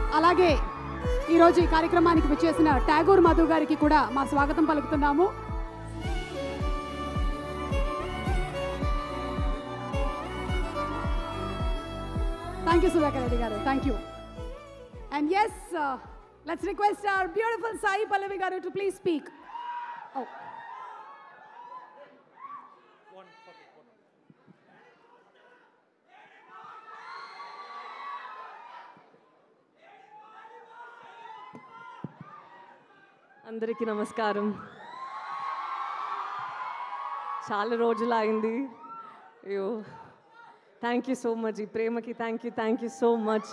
అలాగే ఈరోజు ఈ కార్యక్రమానికి విచ్చేసిన ఠాగూర్ మధు గారికి కూడా మా స్వాగతం పలుకుతున్నాము thank you Sudhakar Reddy garu thank you and yes let's request our beautiful Sai Pallavi garu to please speak అందరికీ నమస్కారం చాలా రోజులు అయింది అయ్యో థ్యాంక్ యూ సో మచ్ ఈ ప్రేమకి thank you thank you so much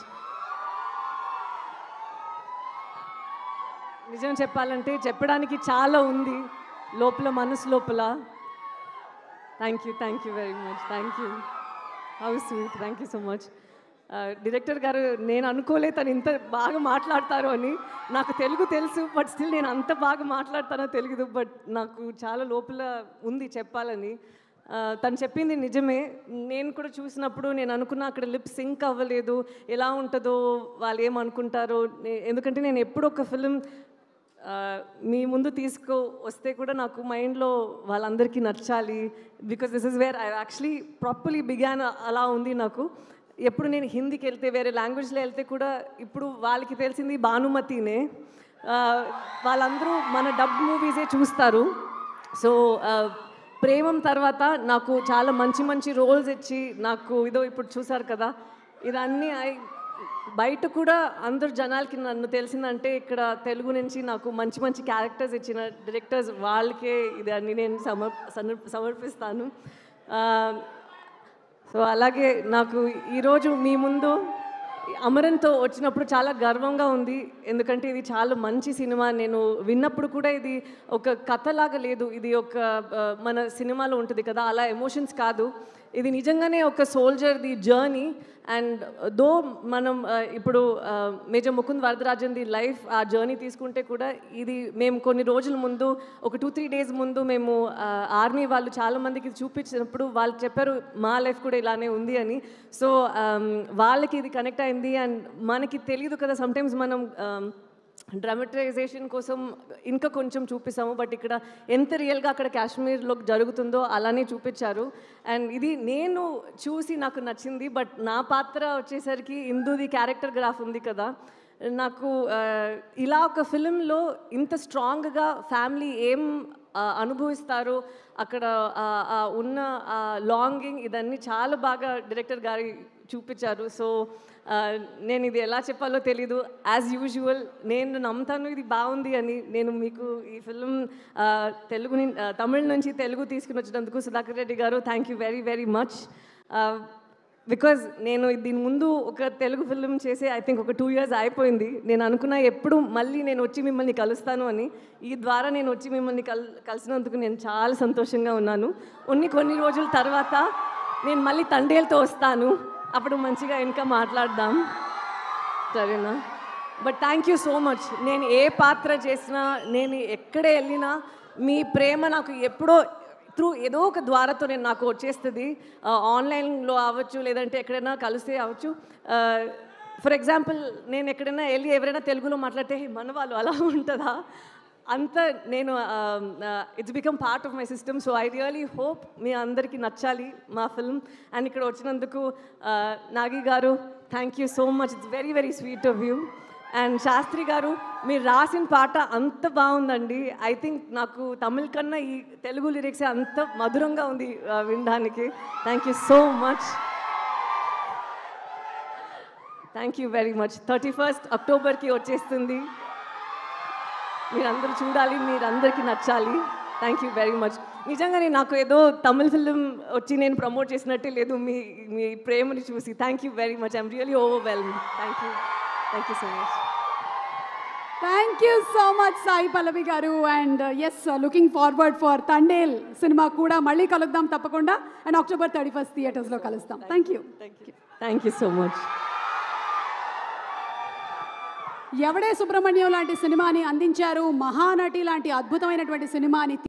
నిజం చెప్పాలంటే చెప్పడానికి చాలా ఉంది లోపల మనసు లోపల thank you thank you very much thank you how sweet thank you so much director garu నేను అనుకోలే తను ఇంత బాగా మాట్లాడతారు అని నాకు తెలుగు తెలుసు బట్ స్టిల్ నేను అంత బాగా మాట్లాడతానో తెలియదు బట్ నాకు చాలా లోపల ఉంది చెప్పాలని ఆ, తను చెప్పింది నిజమే నేను కూడా చూసినప్పుడు నేను అనుకున్నా అక్కడ లిప్ సింక్ అవ్వలేదు ఎలా ఉంటుందో వాళ్ళు ఏమనుకుంటారో నే- ఎందుకంటే నేను ఎప్పుడు ఒక ఫిలిం ఆ, మీ ముందు తీసుకు వస్తే కూడా నాకు మైండ్లో వాళ్ళందరికీ నచ్చాలి because this is where I actually properly began అలా ఉంది నాకు ఎప్పుడు నేను హిందీకి వెళ్తే వేరే లాంగ్వేజ్లో వెళ్తే కూడా ఇప్పుడు వాళ్ళకి తెలిసింది భానుమతినే ఆ, వాళ్ళందరూ మన డబ్ మూవీసే చూస్తారు సో ప్రేమం తర్వాత నాకు చాలా మంచి మంచి రోల్స్ ఇచ్చి నాకు ఇదో ఇప్పుడు చూసారు కదా ఇదన్నీ ఐ బయట కూడా అందరు జనాలకి నన్ను తెలిసిందంటే ఇక్కడ తెలుగు నుంచి నాకు మంచి మంచి క్యారెక్టర్స్ ఇచ్చిన డైరెక్టర్స్ వాళ్ళకే ఇది అన్ని నేను సమర్ సమర్- సమర్పిస్తాను ఆ, సో అలాగే నాకు ఈరోజు మీ ముందు అమరన్తో వచ్చినప్పుడు చాలా గర్వంగా ఉంది ఎందుకంటే ఇది చాలా మంచి సినిమా నేను విన్నప్పుడు కూడా ఇది ఒక కథలాగా లేదు ఇది ఒక ఆ, మన సినిమాలో ఉంటుంది కదా అలా ఎమోషన్స్ కాదు ఇది నిజంగానే ఒక సోల్జర్ది జర్నీ అండ్ దో మనం ఆ, ఇప్పుడు ఆ, మేజర్ ముకుంద్ వరదరాజన్ది లైఫ్ ఆ జర్నీ తీసుకుంటే కూడా ఇది మేము కొన్ని రోజుల ముందు ఒక టూ త్రీ డేస్ ముందు మేము ఆర్మీ వాళ్ళు చాలా మందికి చూపించినప్పుడు వాళ్ళు చెప్పారు మా లైఫ్ కూడా ఇలానే ఉంది అని సో వాళ్ళకి ఇది కనెక్ట్ అయింది అండ్ మనకి తెలియదు కదా సమ్టైమ్స్ మనం um, డ్రామటైజేషన్ కోసం ఇంకా కొంచెం చూపిస్తాము బట్ ఇక్కడ ఎంత రియల్గా అక్కడ కాశ్మీర్లో జరుగుతుందో అలానే చూపించారు అండ్ ఇది నేను చూసి నాకు నచ్చింది బట్ నా పాత్ర వచ్చేసరికి ఇందుది క్యారెక్టర్ గ్రాఫ్ ఉంది కదా నాకు ఆ, ఇలా ఒక ఫిలింలో ఇంత స్ట్రాంగ్గా ఫ్యామిలీ ఏం ఆ, అనుభవిస్తారో అక్కడ ఆ, ఆ ఉన్న లాంగింగ్ ఇదన్నీ చాలా బాగా డైరెక్టర్ గారి చూపించారు సో ఆ, నేను ఇది ఎలా చెప్పాలో తెలీదు యాజ్ యూజువల్ నేను నమ్ముతాను ఇది బాగుంది అని నేను మీకు ఈ ఫిలిం తెలుగు నుం- ఆ, తమిళ నుంచి తెలుగు తీసుకుని వచ్చినందుకు Sudhakar Reddy garu thank you very very much because నేను దీని ముందు ఒక తెలుగు ఫిలిం చేసి ఐ థింక్ ఒక టూ ఇయర్స్ అయిపోయింది నేను అనుకున్నా ఎప్పుడు మళ్ళీ నేను వచ్చి మిమ్మల్ని కలుస్తాను అని ఈ ద్వారా నేను వచ్చి మిమ్మల్ని కల్ కలిసినందుకు నేను చాలా సంతోషంగా ఉన్నాను కొన్ని కొన్ని రోజుల తర్వాత నేను మళ్ళీ తండేలతో వస్తాను అప్పుడు మంచిగా ఇంకా మాట్లాడదాం సరేనా but thank you so much నేను ఏ పాత్ర చేసినా నేను ఎక్కడ వెళ్ళినా మీ ప్రేమ నాకు ఎప్పుడో త్రూ ఏదో ఒక ద్వారాతో నేను నాకు వచ్చేస్తుంది ఆన్లైన్లో అవ్వచ్చు లేదంటే ఎక్కడైనా కలిస్తే అవ్వచ్చు ఫర్ ఎగ్జాంపుల్ నేను ఎక్కడైనా వెళ్ళి ఎవరైనా తెలుగులో మాట్లాడితే "హే, మన వాళ్ళు అలా ఉంటుందా అంత నేను it's become part of my system so I really hope మీ అందరికీ నచ్చాలి మా ఫిల్మ్ అండ్ ఇక్కడ వచ్చినందుకు uh, Nagi garu thank you so much it's very very sweet of you and Shastri garu మీరు రాసిన పాట అంత బాగుందండి ఐ థింక్ నాకు తమిళ్ కన్నా ఈ తెలుగు లిరిక్స్ అంత మధురంగా ఉంది uh, వినడానికి thank you so much thank you very much thirty first అక్టోబర్కి వచ్చేస్తుంది మీరందరూ చూడాలి మీరందరికీ నచ్చాలి థ్యాంక్ యూ వెరీ మచ్ నిజంగానే నాకు ఏదో తమిళ ఫిలిం వచ్చి నేను ప్రమోట్ చేసినట్టే లేదు మీ మీ ప్రేమని చూసి thank you very much I'm really overwhelm thank you thank you so much thank you so much Sai Pallavi garu and yes looking forward for Thandel cinema కూడా మళ్ళీ కలుద్దాం తప్పకుండా అండ్ అక్టోబర్ థర్టీ ఫస్ట్ థియేటర్స్లో కలుస్తాం thank you thank you thank you so much Yevade Subramanyam లాంటి సినిమాని అందించారు మహానటి లాంటి అద్భుతమైనటువంటి సినిమాని